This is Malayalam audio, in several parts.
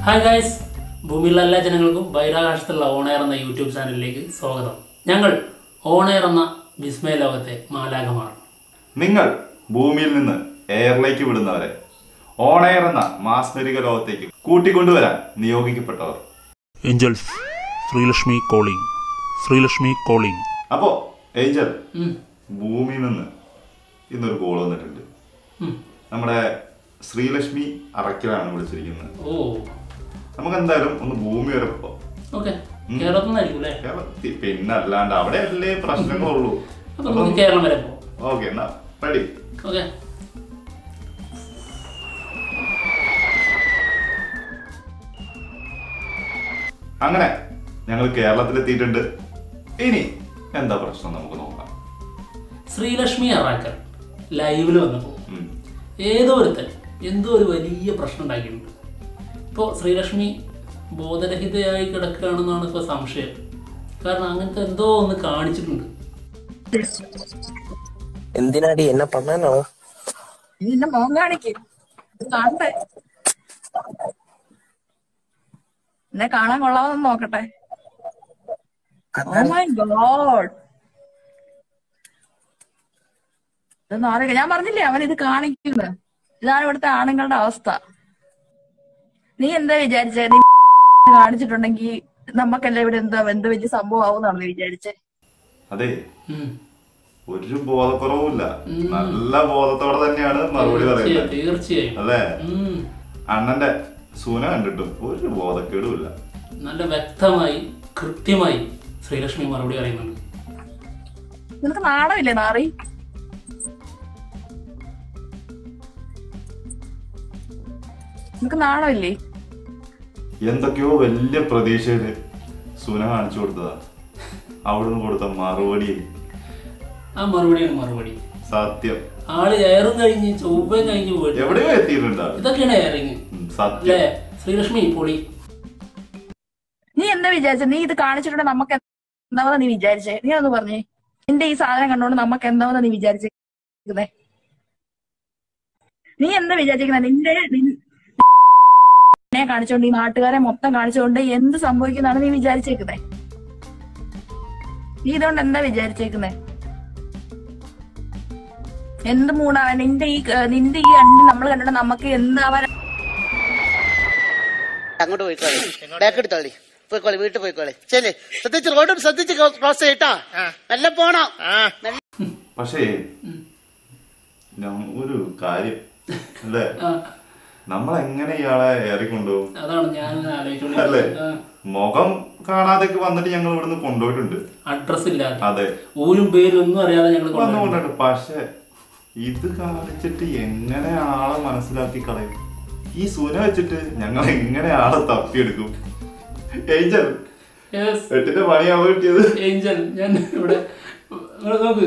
ഹായ് ഗായ്സ് ഭൂമിയിലുള്ള എല്ലാ ജനങ്ങൾക്കും ബഹിരാകാശത്തുള്ള ഓണയർ എന്ന യൂട്യൂബ് ചാനലിലേക്ക് സ്വാഗതം ഞങ്ങൾ ഓണയർ എന്ന വിസ്മയ ലോകത്തെ മാലാകമാണ് നിങ്ങൾ ഭൂമിയിൽ നിന്ന് എയറിലേക്ക് വിടുന്നവരെ ഓണയർ എന്ന മാസ്മരിക ലോകത്തേക്ക് കൂട്ടിക്കൊണ്ടുവരാൻ നിയോഗിക്കപ്പെട്ടവർ angels Sreelakshmi calling Sreelakshmi calling അപ്പോ ഏഞ്ചൽ ഉം, ഭൂമിയിൽ നിന്ന് ഇന്നൊരു കോൾ വന്നിട്ടുണ്ട് ഉം. നമ്മുടെ ശ്രീലക്ഷ്മി അറക്കലാണ് വിളിച്ചിരിക്കുന്നത് ഓ നമുക്ക് എന്തായാലും ഒന്ന് ഭൂമി വരെ പോവാം ഓക്കെ കേരളത്തിൽ നിന്നായിരിക്കും അല്ലേ കേരളത്തിൽ പിന്നെ അല്ലാണ്ട് അവിടെ അല്ലേ പ്രശ്നങ്ങളുള്ളൂ അപ്പൊ നമുക്ക് കേരളം വരെ പോകാം ഓക്കെ എന്നാ റെഡി ഓക്കെ അങ്ങനെ ഞങ്ങൾ കേരളത്തിലെത്തിയിട്ടുണ്ട് ഇനി എന്താ പ്രശ്നം നമുക്ക് നോക്കാം ശ്രീലക്ഷ്മി അറാക്കൽ ലൈവിൽ വന്നപ്പോൾ ഉം. ഏതോ ഒരുത്തൻ എന്തോ ഒരു വലിയ പ്രശ്നം ഉണ്ടാക്കിയിട്ടുണ്ട് ഇപ്പോൾ ശ്രീലക്ഷ്മി ബോധരഹിതയായി കിടക്കുകയാണെന്നാണ് ഇപ്പോൾ സംശയം കാരണം അങ്ങനത്തെ എന്തോ ഒന്ന് കാണിച്ചിട്ടുണ്ട് എന്തിനാടി എന്നെ பண்ணானோ നിന്നെ മോൻ കാണിക്ക് ഇത് കാണട്ടെ എന്നെ കാണാൻ കൊള്ളാമെന്ന് നോക്കട്ടെ ഓ മൈ ഗോഡ് ഇതൊന്നും അറിയില്ല ഞാൻ പറഞ്ഞില്ലേ അവൻ ഇത് കാണിക്കുന്നത് ഇതാണ് ഇവിടുത്തെ ആണുങ്ങളുടെ അവസ്ഥ നീ എന്താ വിചാരിച്ചേ നീ കാണിച്ചിട്ടുണ്ടെങ്കിൽ നമുക്കല്ലേ ഇവിടെ എന്താ എന്ത് വലിയ സംഭവം ആവുന്നാണ് നീ വിചാരിച്ചേ അതെ ഉം. ഒരു ബോധക്കുറവുമില്ല നല്ല ബോധത്തോടെ തന്നെയാണ് മറുപടി തീർച്ചയായും പറയുന്നത് തീർച്ചയായും അല്ലേ ഉം. അണ്ണന്റെ സൂന കണ്ടിട്ടും ഒരു ബോധക്കേടുമില്ല നല്ല വ്യക്തമായി കൃത്യമായി ശ്രീലക്ഷ്മി മറുപടി പറയുന്നുണ്ട് നിനക്ക് നാണമില്ലേ നാറി നിനക്ക് നാണമില്ലേ എന്തൊക്കെയോ വലിയ പ്രതീക്ഷയില് സൂന കാണിച്ചു കൊടുത്തതാ അവിടുന്ന് കൊടുത്ത മറുപടി ആ മറുപടിയാണ് മറുപടി സത്യം ആള് എയറും കഴിഞ്ഞ് ചൊവ്വയും കഴിഞ്ഞ് പോയിട്ട് എവിടെയോ എത്തിയിട്ടുണ്ട് ആള്. ഇതൊക്കെയാണ് എയറിങ് ഉം, സത്യം അല്ലേ ശ്രീലക്ഷ്മി പൊളി നീ എന്താ വിചാരിച്ചേ നീ ഇത് കാണിച്ചിട്ടുണ്ട് നമുക്ക് എന്താവെന്ന് നീ വിചാരിച്ചേ നീ ഒന്ന് പറഞ്ഞേ നിന്റെ ഈ സാധനം കണ്ടോണ്ട് നമുക്ക് എന്താവെന്ന് നീ വിചാരിച്ചേ നീ എന്താ വിചാരിക്കുന്നത് നിന്റെ നിന്നെ കാണിച്ചോണ്ട് ഈ നാട്ടുകാരെ മൊത്തം കാണിച്ചുകൊണ്ട് എന്ത് സംഭവിക്കുന്നതാണ് നീ വിചാരിച്ചേക്കുന്നേ നീ ഇതുകൊണ്ട് എന്താ വിചാരിച്ചേക്കുന്നേ എന്ത് മൂടാവാൻ നിന്റെ ഈ നിന്റെ ഈ അണ്ണി നമ്മൾ കണ്ടിട്ട് നമുക്ക് എന്താവാൻ അങ്ങോട്ട് പോയിക്കോളി ബാക്ക് എടുത്തോളി പോയിക്കോളി വീട്ടിൽ പോയിക്കോളി ശരി ശ്രദ്ധിച്ച് റോഡും ശ്രദ്ധിച്ച് ക്രോസ് ചെയ്യട്ടോ നല്ല പോണം മെല്ലെ പക്ഷേ ഞ- ഒരു കാര്യം അല്ലേ ആ, നമ്മളെങ്ങനെ ഇയാളെ ഏറിക്കൊണ്ടുപോകും അതാണ് ഞാൻ അല്ലേ ആലോചിച്ചോണ്ടിരിക്കുന്നത് മുഖം കാണാതൊക്കെ വന്നിട്ട് ഞങ്ങൾ ഇവിടുന്ന് കൊണ്ടുപോയിട്ടുണ്ട് അഡ്രസ് ഇല്ലാതെ അതെ ഊരും പേരും ഒന്നും അറിയാതെ ഞങ്ങൾ വന്നു കൊണ്ടുപോയിട്ടുണ്ട് പക്ഷെ ഇത് കാണിച്ചിട്ട് എങ്ങനെ ആളെ മനസ്സിലാക്കി കളയും ഈ സുന വെച്ചിട്ട് ഞങ്ങൾ എങ്ങനെ ആളെ തപ്പിയെടുക്കും ഏഞ്ചൽ എട്ടിന്റെ പണിയാവോ കിട്ടിയത് ഏഞ്ചൽ ഞാൻ ഇവിടെ ഇവിടെ നോക്ക്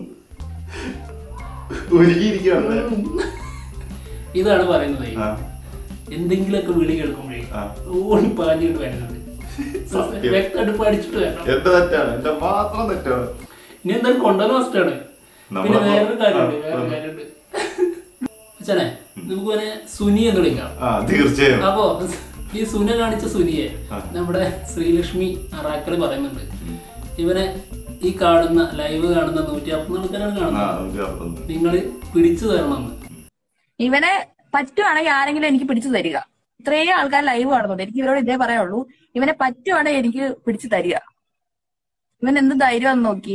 ഒരുങ്ങിയിരിക്കുകയാണ് ഇതാണ് പറയുന്നത് ആ, എന്തെങ്കിലുമൊക്കെ വിളി കേൾക്കുമ്പോഴേ ആ. ഓടി പാഞ്ഞിട്ട് വരുന്നുണ്ട് സത്യം. വ്യക്തമായിട്ട് പഠിച്ചിട്ട് വരണം എന്റെ തെറ്റാണ് എന്റെ മാത്രം തെറ്റാണ് ഇനി എന്തായാലും കൊണ്ടുവന്ന ഫസ്റ്റാണ് നമ്മളെ പിന്നെ വേറൊരു കാര്യമുണ്ട് ആ, വേറൊരു ആ. കാര്യമുണ്ട് അച്ഛനെ നമുക്ക് പിന്നെ സുനി എന്ന് വിളിക്കാം ആ തീർച്ചയായും അപ്പോ ഈ സുന കാണിച്ച സുനിയെ ആ. നമ്മുടെ ശ്രീലക്ഷ്മി അറാക്കൽ പറയുന്നുണ്ട് ഇവനെ ഈ കാണുന്ന ലൈവ് കാണുന്ന നൂറ്റി അറുപത്തി ആൾക്കാരാണ് ആ കാണുന്നത് നൂറ്റി അറുപത്തൊന്ന് നിങ്ങൾ പിടിച്ചു തരണമെന്ന് ഇവനെ പറ്റുവാണെങ്കിൽ ആരെങ്കിലും എനിക്ക് പിടിച്ചു തരിക ഇത്രയും ആൾക്കാർ ലൈവ് കാണുന്നുണ്ട് എനിക്ക് ഇവരോട് ഇതേ പറയാനുള്ളൂ ഇവനെ പറ്റുവാണെങ്കിൽ എനിക്ക് പിടിച്ചു തരിക ഇവൻ എന്ത് ധൈര്യം നോക്കി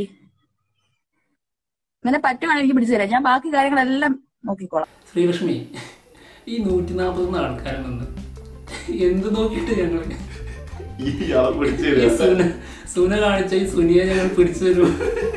ഇവനെ പറ്റുവാണെങ്കിൽ എനിക്ക് പിടിച്ചു തരാം ഞാൻ ബാക്കി കാര്യങ്ങളെല്ലാം നോക്കിക്കോളാം ശ്രീലക്ഷ്മി ഈ നൂറ്റി നാൽപ്പത്തൊന്ന് ആൾക്കാരിൽ നിന്ന് എന്ത് നോക്കിയിട്ട് ഞങ്ങൾ ഈ ഇയാളെ പിടിച്ചു ഈ തരിക. സുന സുന കാണിച്ച ഈ സുനിയെ ഞങ്ങൾ പിടിച്ചു തരും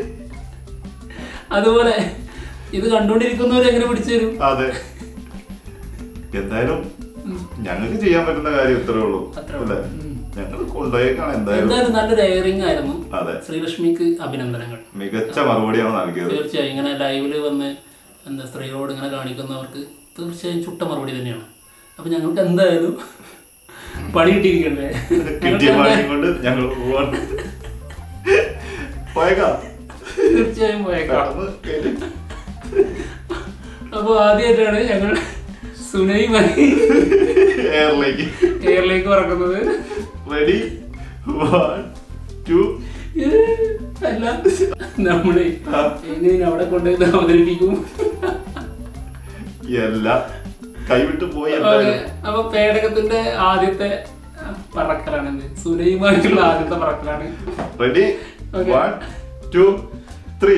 അതുപോലെ ഇത് കണ്ടുകൊണ്ടിരിക്കുന്നവരെ എങ്ങനെ പിടിച്ചു തരും അതെ എന്തായാലും ഞങ്ങൾക്ക് ചെയ്യാൻ പറ്റുന്ന കാര്യം ഇത്രേ ഉള്ളൂ അത്രേ അല്ലേ ഉള്ളൂ. ഉം. ഞങ്ങൾ കൊണ്ടുപോയേക്കാണ് എന്തായാലും എന്തായാലും നല്ലൊരു എയറിംഗ് ആയിരുന്നു അതെ ശ്രീലക്ഷ്മിക്ക് അഭിനന്ദനങ്ങൾ മികച്ച മറുപടിയാണ് നൽകിയത് തീർച്ചയായും ഇങ്ങനെ ലൈവിൽ വന്ന് എന്താ സ്ത്രീകളോട് ഇങ്ങനെ കാണിക്കുന്നവർക്ക് തീർച്ചയായും ചുട്ട മറുപടി തന്നെയാണ് അപ്പൊ ഞങ്ങൾക്ക് എന്തായാലും പണി കിട്ടിയിരിക്കണ്ടേ കിട്ടിയ പണി കൊണ്ട് ഞങ്ങൾ പോവാണ് പോയേക്കാം തീർച്ചയായും പോയേക്കാം കടന്ന് കേറി. അപ്പൊ ആദ്യമായിട്ടാണ് ഞങ്ങൾ സുനയുമായി എയറിലേക്ക് എയറിലേക്ക് പറക്കുന്നത് റെഡി വൺ ടു അല്ല നമ്മളെ എങ്ങനെ അവിടെ കൊണ്ടുപോയി അവതരിപ്പിക്കും എല്ലാം കൈവിട്ട് പോയി ഓക്കേ. എന്തായാലും അപ്പൊ പേടകത്തിന്റെ ആദ്യത്തെ പറക്കലാണ് എന്ത് സുലൈമായിട്ടുള്ള ആദ്യത്തെ പറക്കലാണ് ready Okay. One two three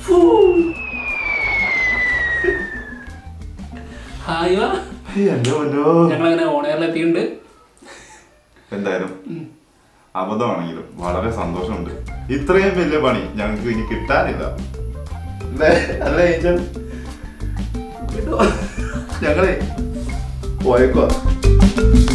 ഹായ് വാ എന്റെ പൊന്നോ ഞങ്ങളങ്ങനെ ഓണയറിൽ എത്തിയിട്ടുണ്ട് എന്തായാലും അബദ്ധമാണെങ്കിലും വളരെ സന്തോഷമുണ്ട് ഇത്രയും വലിയ പണി ഞങ്ങൾക്ക് ഇനി കിട്ടാനില്ല അല്ലേ അല്ലേ ഏഞ്ചൽ ഞങ്ങളെ പോയേക്കോ